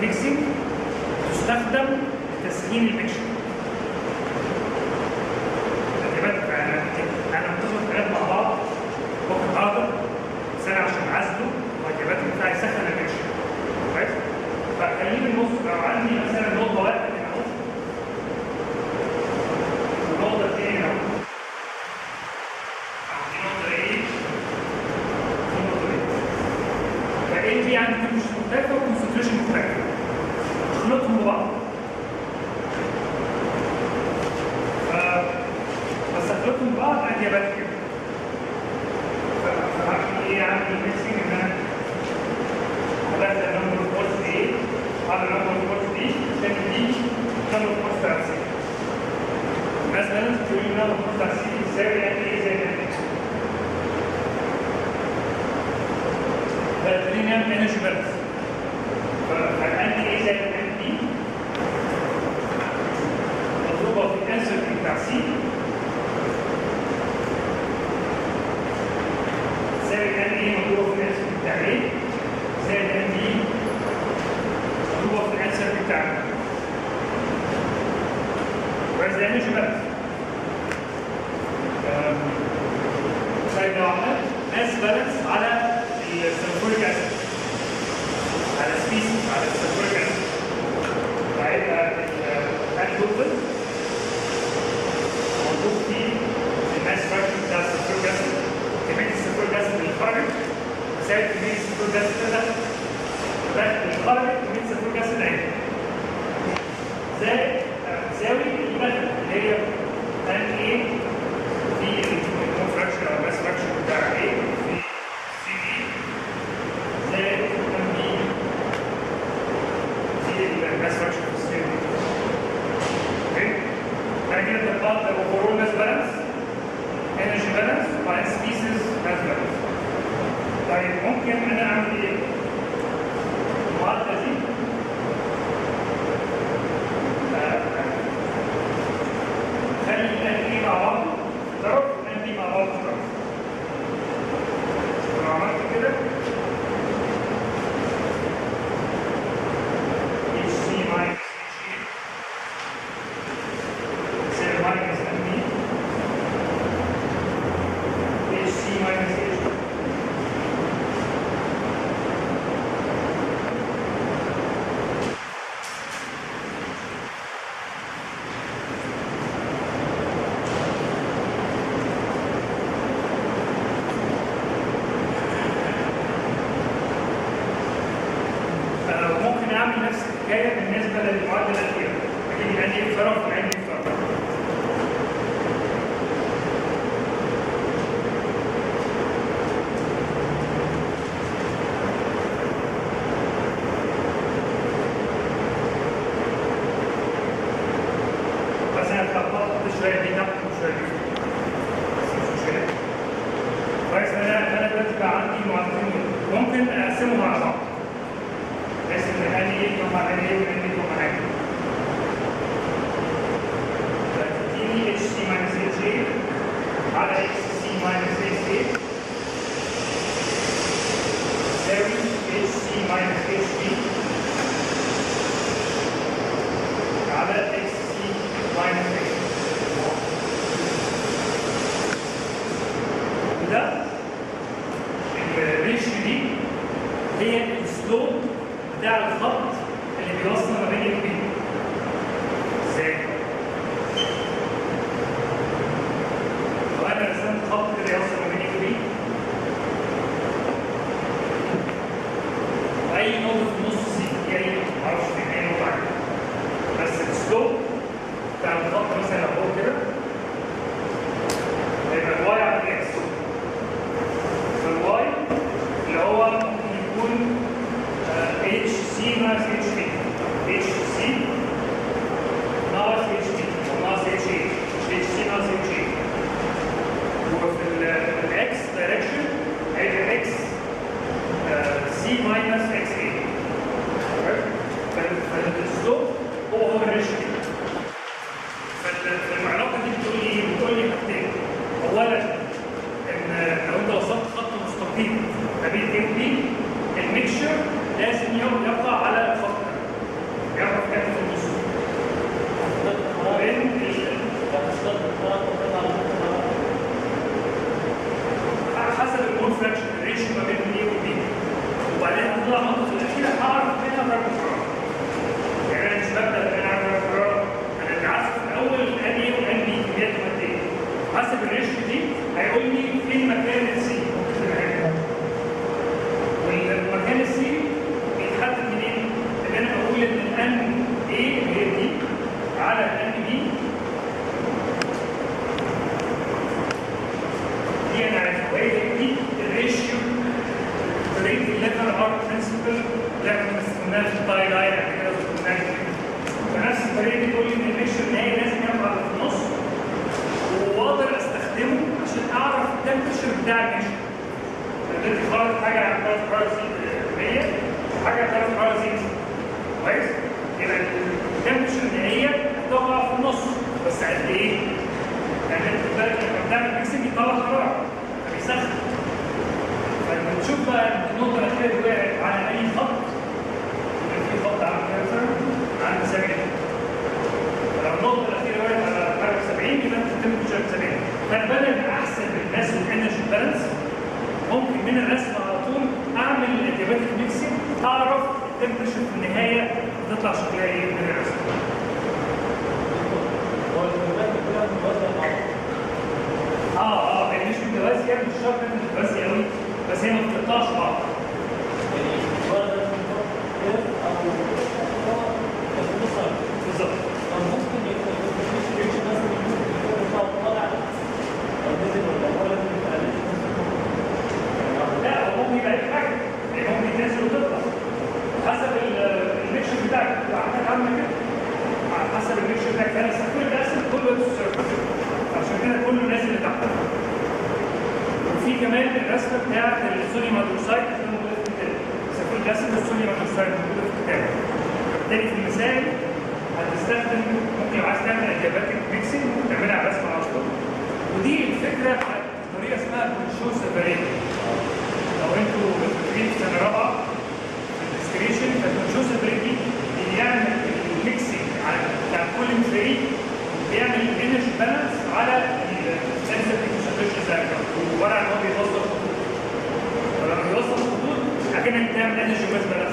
ميكسنج تستخدم لتسخين الميكشر خلي بالك انا انا بتاخد حاجات مع بعض ممكن حاضر سنه عشان عزله وجبات بتاعي يسخن الميكشر كويس فخليه النص لو عندي مثلا نقطه واحده هنا اهو ونقطه اثنين هنا اهو عندي نقطه ايه ونقطه ايه فايه في عندي مش مختلفه وكونسنتريشن مختلفه اخلطهم ببعض ف- بس اخلطهم ببعض عندي ابات كده ف- فهعمل ايه عندي ميكسنج ان انا هدخل نمبر فورس ايه على نمبر فورس دي عشان دي نمبر فورس بتاع سي مثلا تقول لي نمبر فورس بتاع سي يساوي يعني ايه زي يعني فالتانيين نعمل انرجي بالانس فعندي ايه زي الان دي مضروبه في الانسر بتاع سي تساوي الان ايه مضروبه في الانسر بتاع ايه زي الان دي مضروبه في الانسر بتاع كويس ده انرجي بالانس طيب لو عملت ماس بالانس على السلفوريك اسيد على سبيسيس على السلفوريك اسيد فهيبقى الانتوبل موجود فيه الماس فراكشن بتاع السلفوريك اسيد كميه السلفوريك اسيد اللي خرجت تساوي كميه السلفوريك اسيد اللي دخل فاللي خرجت كميه السلفوريك اسيد اهي زائد تساوي اللي دخل اللي هي ان ايه في الكومون فراكشن او الماس فراكشن بتاع ايه في سي دي زائد ام بي في الماس فراكشن في السي دي اوكي انا كده طبقت الاوفرول ماس بالانس انرجي بالانس وبعدين سبيسيز ماس بالانس طيب ممكن انا اعمل ايه؟ المعادله دي خلي الان دي مع بعض طرف والان دي مع بعض طرف لو عملت كده اتش سي ماينس اتش يصير ماينس ان بي اتش سي ماينس اتش ممكن اعمل نفس الحكايه بالنسبه للمعادله الاخيره اجيب الان دي في طرف والان دي في طرف مثلا خبطت شويه دي تحت وشويه دي فوق. بس مش مشكله كويس انا انا دلوقتي بقى عندي معادلتين دول. ممكن اقسمهم على بعض بحيث ان هاني ايه يجمع هاني ايه وهاني يجمع هاني فتديني اتش سي ماينس اتش اي على اكس سي ماينس اكس اي تساوي اتش سي ماينس اتش بي على اكس سي ماينس اكس وده الريشيو دي هي الاسلوب بتاع الخط اللي بيوصل ما بين الاثنين ازاي؟ لو انا رسمت خط كده يوصل بيقول لي ان الميكشر النهائي لازم يقع في النص واقدر استخدمه عشان اعرف التمبرشر بتاع الميكشر قدرت خالص حاجه على درجه حراره 100 وحاجه على درجه حراره 0 كويس يبقى التمبرشر النهائيه هتقع في النص بس قد ايه؟ يعني انت بالك لما بتعمل ميكسنج يطلع حراره فبيسخن فلما تشوف بقى النقطه الاخيره دي وقعت على اي خط يبقى في خط عامل كده مثلا عند 70 فلو النقطه الاخيره وقعت على حراره 70 يبقى انت التمبرشر 70 فانا بدل ما احسب الرسم الانرجي بالانس ممكن من الرسم على طول اعمل الادياباتيك ميكسنج اعرف التمبرشر في النهايه تطلع شكلها ايه من الرسم هو الكلمات كلها متوازية مع بعض. اه اه هي مش متوازيه مش شرط انها متوازيه قوي بس هي ما بتقطعش بعض يعني الولد ده كده أو هو بس بص بالظبط طب ممكن يبقى مش ريتش بس يكون بتاعه طالع أو نزل ولا هو لازم يبقى نازل لا هو ممكن يبقى لك حاجه يعني ممكن تنزل وتطلع حسب ال- الميكشر بتاعك بتبقى عندك عامله كده على حسب الميكشر بتاعك فانا كل ده اصلا كله سيرفيس عشان كده كله نازل لتحت وفي كمان الرسمه بتاعت الصوديوم هيدروكسيد اللي موجوده في الكتاب سلفور الاسيد والصوديوم هيدروكسيد موجوده في الكتاب فبالتالي في المثال هتستخدم ممكن لو عايز تعمل ادياباتيك ميكسنج ممكن تعملها على رسمه على طول ودي الفكره بتاعت طريقه اسمها كونشو سيبريت لو انتوا متفقين في سنه رابعه في الديسكريشن فالكونشو سيبريت دي بيعمل الميكسنج على بتاع كل فريق بيعمل الانرجي بالانس على السنسر ديسكريشن زي وورا ان هو بيوصل خطوط فلما بيوصل خطوط اكنك بتعمل انرجي بالانس